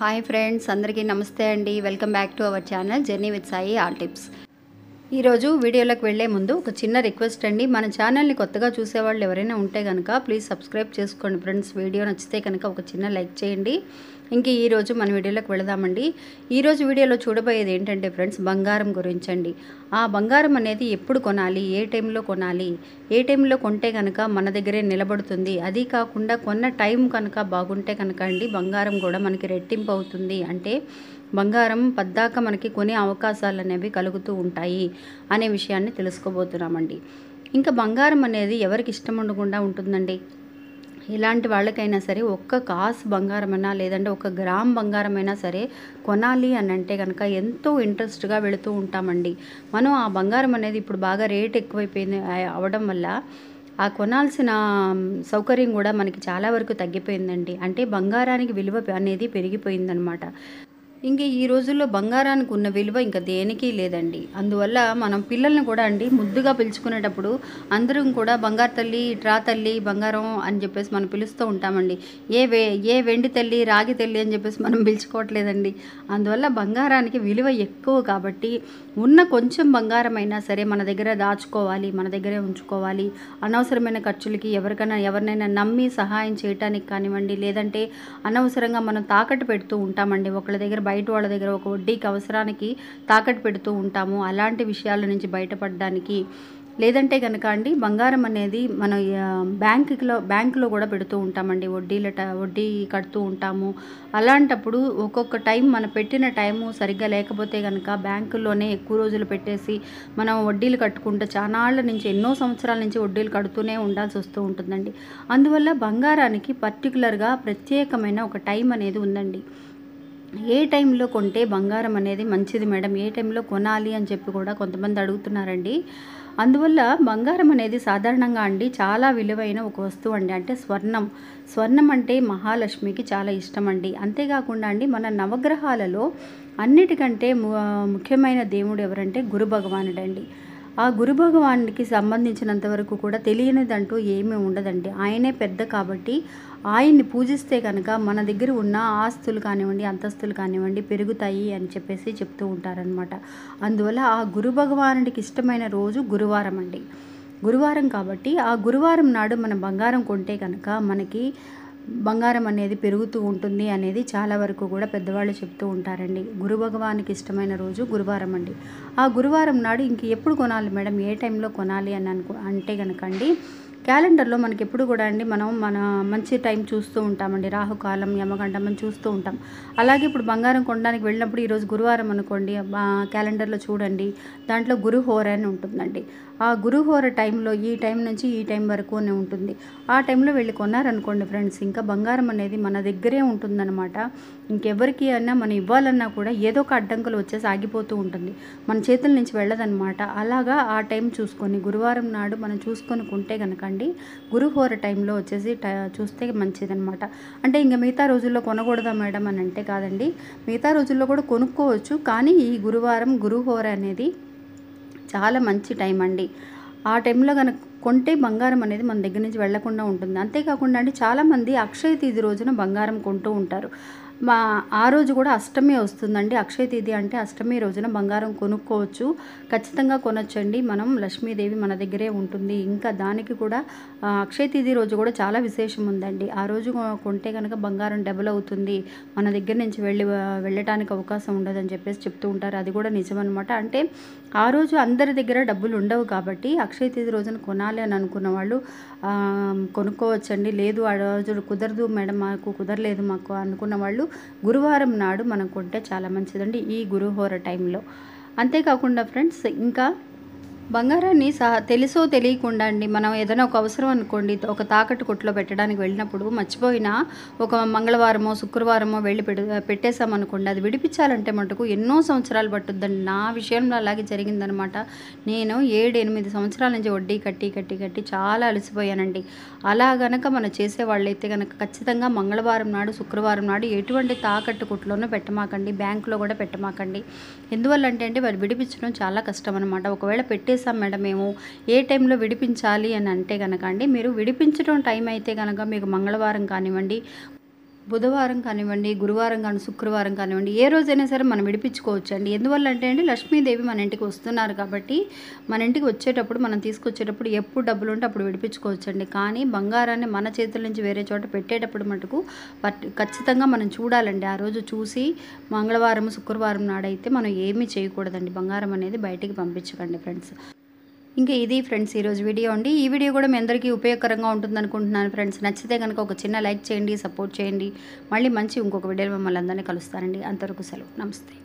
hi friends అందరికీ నమస్తే అండి welcome back to our channel journey with Sai all tips ఈరోజు వీడియోలోకి వెళ్ళే ముందు ఒక చిన్న రిక్వెస్ట్ అండి మన ఛానల్ని కొత్తగా చూసేవాళ్ళు ఎవరైనా ఉంటే కనుక ప్లీజ్ సబ్స్క్రైబ్ చేసుకోండి ఫ్రెండ్స్ వీడియో నచ్చితే కనుక ఒక చిన్న లైక్ చేయండి ఇంక ఈరోజు మన వీడియోలోకి వెళదామండి ఈరోజు వీడియోలో చూడబోయేది ఏంటంటే ఫ్రెండ్స్ బంగారం గురించి అండి ఆ బంగారం అనేది ఎప్పుడు కొనాలి ఏ టైంలో కొనాలి ఏ టైంలో కొంటే కనుక మన దగ్గరే నిలబడుతుంది అది కాకుండా కొన్న టైం కనుక బాగుంటే కనుక అండి బంగారం కూడా మనకి రెట్టింపు అవుతుంది అంటే బంగారం పద్దాక మనకి కొనే అవకాశాలు అనేవి కలుగుతూ ఉంటాయి అనే విషయాన్ని తెలుసుకోబోతున్నామండి ఇంకా బంగారం అనేది ఎవరికి ఇష్టం ఉండకుండా ఉంటుందండి ఇలాంటి వాళ్ళకైనా సరే ఒక్క కాసు బంగారమైనా లేదంటే ఒక గ్రామ్ బంగారమైనా సరే కొనాలి అని అంటే కనుక ఎంతో ఇంట్రెస్ట్గా వెళుతూ ఉంటామండి మనం ఆ బంగారం అనేది ఇప్పుడు బాగా రేట్ ఎక్కువైపోయింది ఆ- అవడం వల్ల ఆ కొనాల్సిన సౌకర్యం కూడా మనకి చాలా వరకు తగ్గిపోయిందండి అంటే బంగారానికి విలువ అనేది పెరిగిపోయిందనమాట ఇంక ఈ రోజుల్లో బంగారానికి ఉన్న విలువ ఇంకా దేనికి లేదండి అందువల్ల మనం పిల్లల్ని కూడా అండి ముద్దుగా పిలుచుకునేటప్పుడు అందరం కూడా బంగారు తల్లి ట్రా తల్లి బంగారం అని చెప్పేసి మనం పిలుస్తూ ఉంటామండి ఏ వే ఏ వెండి తల్లి రాగి తల్లి అని చెప్పేసి మనం పిలుచుకోవట్లేదండి అందువల్ల బంగారానికి విలువ ఎక్కువ కాబట్టి ఉన్న కొంచెం బంగారం అయినా సరే మన దగ్గర దాచుకోవాలి మన దగ్గరే ఉంచుకోవాలి అనవసరమైన ఖర్చులకి ఎవరికైనా ఎవరినైనా నమ్మి సహాయం చేయటానికి కానివ్వండి లేదంటే అనవసరంగా మనం తాకట్టు పెడుతూ ఉంటామండి ఒకళ్ళ దగ్గర బయట వాళ్ళ దగ్గర ఒక వడ్డీకి అవసరానికి తాకట్టు పెడుతూ ఉంటాము అలాంటి విషయాల నుంచి బయటపడడానికి లేదంటే కనుక అండి బంగారం అనేది మనం ఆ, బ్యాంకులో బ్యాంకులో కూడా పెడుతూ ఉంటామండి వడ్డీల ట- వడ్డీ కడుతూ ఉంటాము అలాంటప్పుడు ఒక్కొక్క టైం మనం పెట్టిన టైము సరిగ్గా లేకపోతే కనుక బ్యాంకుల్లోనే ఎక్కువ రోజులు పెట్టేసి మనం వడ్డీలు కట్టుకుంటే చానాళ్ళ నుంచి ఎన్నో సంవత్సరాల నుంచి వడ్డీలు కడుతూనే ఉండాల్సి వస్తూ ఉంటుందండి అందువల్ల బంగారానికి పర్టికులర్గా ప్రత్యేకమైన ఒక టైం అనేది ఉందండి ఏ టైంలో కొంటే బంగారం అనేది మంచిది మేడం ఏ టైంలో కొనాలి అని చెప్పి కూడా కొంతమంది అడుగుతున్నారండి అందువల్ల బంగారం అనేది సాధారణంగా అండి చాలా విలువైన ఒక వస్తువు అండి అంటే స్వర్ణం స్వర్ణం అంటే మహాలక్ష్మికి చాలా ఇష్టం అండి అంతేకాకుండా అండి మన నవగ్రహాలలో అన్నిటికంటే ము- ముఖ్యమైన దేవుడు ఎవరంటే గురు భగవానుడు అండి ఆ గురు భగవానుడికి సంబంధించినంత వరకు కూడా తెలియనిదంటూ ఏమీ ఉండదండి ఆయనే పెద్ద కాబట్టి ఆయన్ని పూజిస్తే కనుక మన దగ్గర ఉన్న ఆస్తులు కానివ్వండి అంతస్తులు కానివ్వండి పెరుగుతాయి అని చెప్పేసి చెప్తూ ఉంటారనమాట అందువల్ల ఆ గురు భగవానుడికి ఇష్టమైన రోజు గురువారం అండి గురువారం కాబట్టి ఆ గురువారం నాడు మనం బంగారం కొంటే కనుక మనకి బంగారం అనేది పెరుగుతూ ఉంటుంది అనేది చాలా వరకు కూడా పెద్దవాళ్ళు చెప్తూ ఉంటారండి గురు భగవానికి ఇష్టమైన రోజు గురువారం అండి ఆ గురువారం నాడు ఇంక ఎప్పుడు కొనాలి మేడం ఏ టైంలో కొనాలి అని అనుకో అంటే కనుక అండి క్యాలెండర్లో మనకి ఎప్పుడు కూడా అండి మనం మన మంచి టైం చూస్తూ ఉంటామండి రాహుకాలం యమగండం అని చూస్తూ ఉంటాం అలాగే ఇప్పుడు బంగారం కొనడానికి వెళ్ళినప్పుడు ఈరోజు గురువారం అనుకోండి ఆ క్యాలెండర్లో చూడండి దాంట్లో గురుహోర అని ఉంటుందండి ఆ గురుహోర టైంలో ఈ టైం నుంచి ఈ టైం వరకు అని ఉంటుంది ఆ టైంలో వెళ్ళి కొన్నారనుకోండి ఫ్రెండ్స్ ఇంకా బంగారం అనేది మన దగ్గరే ఉంటుందన్నమాట ఇంకెవరికి అయినా మనం ఇవ్వాలన్నా కూడా ఏదో ఒక అడ్డంకులు వచ్చేసి ఆగిపోతూ ఉంటుంది మన చేతుల నుంచి వెళ్ళదన్నమాట అలాగా ఆ టైం చూసుకొని గురువారం నాడు మనం చూసుకొని కొంటే కనుక అండి గురుహోర టైంలో వచ్చేసి ట- చూస్తే మంచిదన్నమాట అంటే ఇంకా మిగతా రోజుల్లో కొనకూడదా మేడం అని అంటే కాదండి మిగతా రోజుల్లో కూడా కొనుక్కోవచ్చు కానీ ఈ గురువారం గురుహోర అనేది చాలా మంచి టైం అండి ఆ టైంలో కనుక కొంటే బంగారం అనేది మన దగ్గర నుంచి వెళ్లకుండా ఉంటుంది అంతేకాకుండా అండి చాలామంది అక్షయ తేదీ రోజున బంగారం కొంటూ ఉంటారు మా ఆ రోజు కూడా అష్టమి వస్తుందండి అక్షయ తేదీ అంటే అష్టమి రోజున బంగారం కొనుక్కోవచ్చు ఖచ్చితంగా కొనొచ్చండి మనం లక్ష్మీదేవి మన దగ్గరే ఉంటుంది ఇంకా దానికి కూడా ఆ, అక్షయ తేదీ రోజు కూడా చాలా విశేషం ఉందండి ఆ రోజు కొ- కొంటే కనుక బంగారం డబుల్ అవుతుంది మన దగ్గర నుంచి వెళ్ళి వెళ్ళటానికి అవకాశం ఉండదని చెప్పేసి చెప్తూ ఉంటారు అది కూడా నిజమన్నమాట అంటే ఆ రోజు అందరి దగ్గర డబ్బులు ఉండవు కాబట్టి అక్షయ తేదీ రోజున కొనాలి అని అనుకున్న వాళ్ళు ఆ, కొనుక్కోవచ్చండి లేదు ఆ రోజు కుదరదు మేడం మాకు కుదరలేదు మాకు అనుకున్న వాళ్ళు గురువారం నాడు మనం కొంటే చాలా మంచిదండి ఈ గురుహోర టైంలో అంతేకాకుండా ఫ్రెండ్స్ ఇంకా బంగారాన్ని సహ తెలుసో తెలియకుండా అండి మనం ఏదైనా ఒక అవసరం అనుకోండి ఒక తాకట్టు కొట్లో పెట్టడానికి వెళ్ళినప్పుడు మర్చిపోయినా ఒక మంగళవారమో శుక్రవారమో వెళ్ళి పెడు పెట్టేసామనుకోండి అది విడిపించాలంటే మటుకు ఎన్నో సంవత్సరాలు పట్టుద్దండి నా విషయంలో అలాగే జరిగిందనమాట నేను ఏడు ఎనిమిది సంవత్సరాల నుంచి వడ్డీ కట్టి కట్టి కట్టి చాలా అలసిపోయానండి అలా గనక మనం చేసేవాళ్ళైతే కనుక ఖచ్చితంగా మంగళవారం నాడు శుక్రవారం నాడు ఎటువంటి తాకట్టు కొట్లోనూ పెట్టమాకండి బ్యాంకులో కూడా పెట్టమాకండి ఎందువల్ల అంటే అంటే వారు విడిపించడం చాలా కష్టం అనమాట ఒకవేళ పెట్టేసాం మేడం మేము ఏ టైంలో విడిపించాలి అని అంటే కనుక అండి మీరు విడిపించడం టైం అయితే కనుక మీకు మంగళవారం కానివ్వండి బుధవారం కానివ్వండి గురువారం కానీ శుక్రవారం కానివ్వండి ఏ రోజైనా సరే మనం విడిపించుకోవచ్చు అండి ఎందువల్ల అంటే అండి లక్ష్మీదేవి మన ఇంటికి వస్తున్నారు కాబట్టి మన ఇంటికి వచ్చేటప్పుడు మనం తీసుకొచ్చేటప్పుడు ఎప్పుడు డబ్బులు ఉంటే అప్పుడు విడిపించుకోవచ్చు అండి కానీ బంగారాన్ని మన చేతుల నుంచి వేరే చోట పెట్టేటప్పుడు మటుకు పట్- ఖచ్చితంగా మనం చూడాలండి ఆ రోజు చూసి మంగళవారం శుక్రవారం నాడైతే మనం ఏమీ చేయకూడదండి బంగారం అనేది బయటికి పంపించకండి ఫ్రెండ్స్ ఇంకా ఇది ఫ్రెండ్స్ ఈరోజు వీడియో అండి ఈ వీడియో కూడా మీ అందరికీ ఉపయోగకరంగా ఉంటుంది అనుకుంటున్నాను ఫ్రెండ్స్ నచ్చితే కనుక ఒక చిన్న లైక్ చేయండి సపోర్ట్ చేయండి మళ్ళీ మంచి ఇంకొక వీడియోలో మిమ్మల్ని అందరినీ కలుస్తానండి అంతవరకు సెలవు నమస్తే